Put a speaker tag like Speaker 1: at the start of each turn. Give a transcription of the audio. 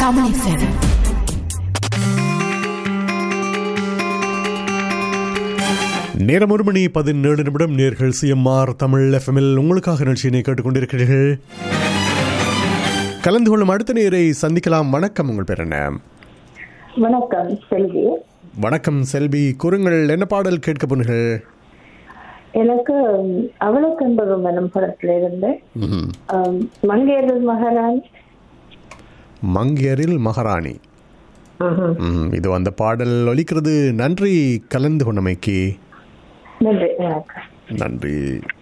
Speaker 1: Tamil FM.
Speaker 2: நேரம் ஒரு மணி பதினேழு நிமிடம் நேர்கள் சிஎம்ஆர் தமிழ் எஃப்எம்எல் உங்களுக்காக நிகழ்ச்சியினை கேட்டுக்கொண்டிருக்கிறீர்கள் கலந்து கொள்ளும் அடுத்த நேரை சந்திக்கலாம் வணக்கம் உங்கள் பேர் என்ன
Speaker 3: வணக்கம் செல்வி
Speaker 2: வணக்கம் செல்வி கூறுங்கள் என்ன பாடல் கேட்க போனீர்கள்
Speaker 3: எனக்கு ம், அவளுக்கு என்பதும் எனும் படத்துல இருந்து
Speaker 2: ம்ஹும்.
Speaker 3: ஆம், மங்கையர்கள் மகாராணி
Speaker 2: மங்கையரில் மகாராணி ம், இது அந்த பாடல் ஒலிக்கிறது நன்றி கலந்து கொண்டமைக்கு
Speaker 3: நன்றி வணக்கம்
Speaker 2: நன்றி